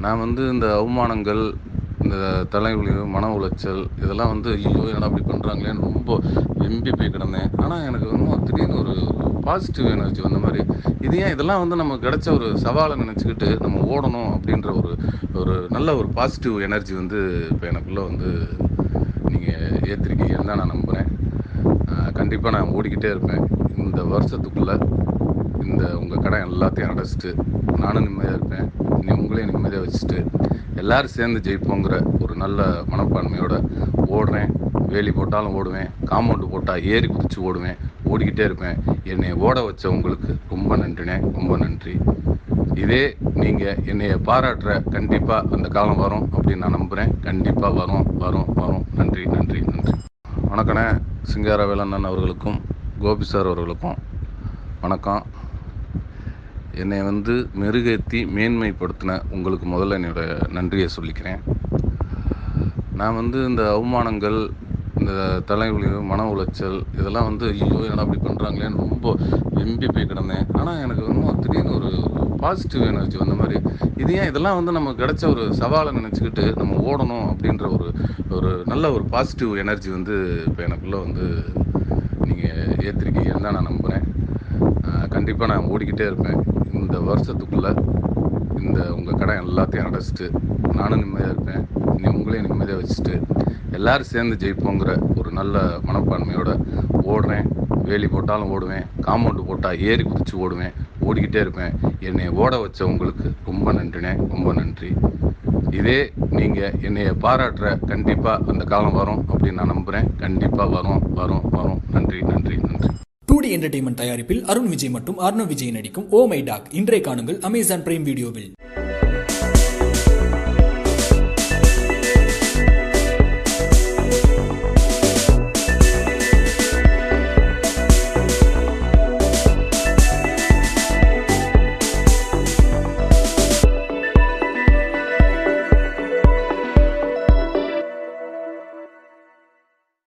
நான் வந்து இந்த அவமானங்கள் இந்த தலைவலி மன உளைச்சல் இதெல்லாம் வந்து ஐயோ என்னடா அப்படி பண்ணுறாங்களேன்னு ரொம்ப வெம்பி போய் கிடந்தேன் ஆனால் எனக்கு வந்து திடீர்னு ஒரு பாசிட்டிவ் எனர்ஜி வந்த மாதிரி இது ஏன் இதெல்லாம் வந்து நமக்கு கிடைச்ச ஒரு சவாலை நினச்சிக்கிட்டு நம்ம ஓடணும் அப்படின்ற ஒரு ஒரு நல்ல ஒரு பாசிட்டிவ் எனர்ஜி வந்து இப்போ எனக்குள்ளே வந்து நீங்கள் ஏற்றிருக்கீங்கன்னு தான் நான் நம்புகிறேன் கண்டிப்பாக நான் ஓடிக்கிட்டே இருப்பேன் இந்த வருஷத்துக்குள்ளே இந்த உங்கள் கடை எல்லாத்தையும் அடைச்சிட்டு நானும் நிம்மதியாக இருப்பேன் நீ உங்களையும் நிம்மதியாக வச்சுட்டு எல்லாரும் சேர்ந்து ஜெயிப்போங்கிற ஒரு நல்ல மனப்பான்மையோட ஓடுறேன் வேலி போட்டாலும் ஓடுவேன் காம்பவுண்டு போட்டால் ஏறி குதிச்சு ஓடுவேன் ஓடிக்கிட்டே இருப்பேன் என்னை ஓட வச்ச உங்களுக்கு ரொம்ப நன்றினே ரொம்ப நன்றி இதே நீங்கள் என்னைய பாராட்டுற கண்டிப்பாக அந்த காலம் வரும் அப்படின்னு நான் நம்புகிறேன் கண்டிப்பாக வரும் வரும் வரும் நன்றி நன்றி நன்றி வணக்கண்ணே சிங்கார வேலண்ணன் அவர்களுக்கும் கோபி சார் அவர்களுக்கும் வணக்கம் என்னை வந்து மெருகேற்றி மேன்மைப்படுத்தின உங்களுக்கு முதல்ல என்னோட நன்றியை சொல்லிக்கிறேன் நான் வந்து இந்த அவமானங்கள் இந்த தலைவலி மன உளைச்சல் இதெல்லாம் வந்து ஐயோ என்னடா அப்படி பண்ணுறாங்களேன்னு ரொம்ப வெம்பி போய் கிடந்தேன் ஆனால் எனக்கு வந்து திடீர்னு ஒரு பாசிட்டிவ் எனர்ஜி வந்த மாதிரி இது ஏன் இதெல்லாம் வந்து நமக்கு கிடைச்ச ஒரு சவாலை நினச்சிக்கிட்டு நம்ம ஓடணும் அப்படின்ற ஒரு ஒரு நல்ல ஒரு பாசிட்டிவ் எனர்ஜி வந்து இப்போ எனக்குள்ளே வந்து நீங்கள் ஏற்றிருக்கீங்கன்னு தான் நான் நம்புகிறேன் கண்டிப்பாக நான் ஓடிக்கிட்டே இருப்பேன் இந்த வருஷத்துக்குள்ளே இந்த உங்கள் கடை எல்லாத்தையும் அடைச்சிட்டு நானும் நிம்மதியாக இருப்பேன் நீ உங்களையும் நிம்மதியாக வச்சுட்டு எல்லாரும் சேர்ந்து ஜெயிப்போங்கிற ஒரு நல்ல மனப்பான்மையோட ஓடுறேன் வேலி போட்டாலும் ஓடுவேன் காம்பவுண்டு போட்டால் ஏறி குதிச்சு ஓடுவேன் ஓடிக்கிட்டே இருப்பேன் என்னை ஓட வச்ச உங்களுக்கு ரொம்ப நன்றினே ரொம்ப நன்றி இதே நீங்கள் என்னைய பாராட்டுற கண்டிப்பாக அந்த காலம் வரும் அப்படின்னு நான் நம்புகிறேன் கண்டிப்பாக வரும் வரும் வரும் நன்றி நன்றி நன்றி டூ டி என்டர்டைன்மெண்ட் தயாரிப்பில் அருண் விஜய் மற்றும் அர்ணவ் விஜய் நடிக்கும் ஓ மை டாக் இன்றைய காணுங்கள் அமேசான் பிரைம் வீடியோவில்